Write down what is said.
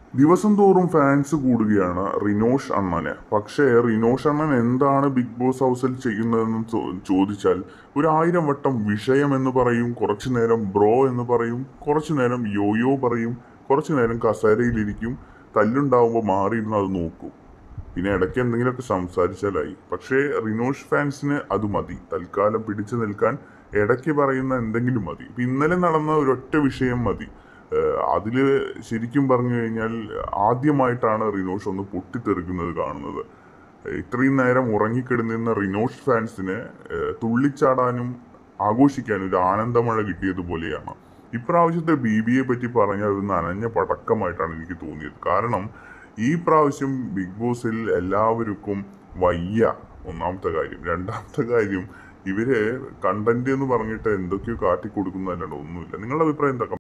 ദിവസം തോറും ഫാൻസ് കൂടുകയാണ് റിനോഷ് അണ്ണന് പക്ഷേ റിനോഷ് അണ്ണൻ എന്താണ് ബിഗ് ബോസ് ഹൗസിൽ ചെയ്യുന്നതെന്ന് ചോ- ചോദിച്ചാൽ ഒരു ആയിരം വട്ടം വിഷയം എന്ന് പറയും കുറച്ചു നേരം ബ്രോ എന്ന് പറയും കുറച്ചു നേരം യോയോ പറയും കുറച്ചു നേരം കസേരയിലിരിക്കും തല്ലുണ്ടാവുമ്പോൾ മാറിയിരുന്ന് അത് നോക്കും പിന്നെ ഇടയ്ക്ക് എന്തെങ്കിലുമൊക്കെ സംസാരിച്ചാലായി പക്ഷേ റിനോഷ് ഫാൻസിന് അത് മതി തൽക്കാലം പിടിച്ചു നിൽക്കാൻ ഇടയ്ക്ക് പറയുന്ന എന്തെങ്കിലും മതി ഇപ്പം ഇന്നലെ നടന്ന ഒരൊറ്റ വിഷയം മതി അതിൽ ശരിക്കും പറഞ്ഞു കഴിഞ്ഞാൽ ആദ്യമായിട്ടാണ് റിനോഷ് ഒന്ന് പൊട്ടിത്തെറിക്കുന്നത് കാണുന്നത് ഇത്രയും നേരം ഉറങ്ങിക്കിടന്നിരുന്ന റിനോഷ് ഫാൻസിന് ഏഹ്, തുള്ളിച്ചാടാനും ആഘോഷിക്കാനും ഒരു ആനന്ദമഴ കിട്ടിയതുപോലെയാണ് ഇപ്രാവശ്യത്തെ ബി ബി എ പറ്റി പറഞ്ഞാൽ ഒരു നനഞ്ഞ പടക്കമായിട്ടാണ് എനിക്ക് തോന്നിയത് കാരണം ഈ പ്രാവശ്യം ബിഗ് ബോസിൽ എല്ലാവർക്കും വയ്യ ഒന്നാമത്തെ കാര്യം രണ്ടാമത്തെ കാര്യം ഇവര് കണ്ടന്റ് എന്ന് പറഞ്ഞിട്ട് എന്തൊക്കെയോ കാട്ടി കൊടുക്കുന്നതല്ലാണ്ട് ഒന്നുമില്ല നിങ്ങളുടെ അഭിപ്രായം എന്താ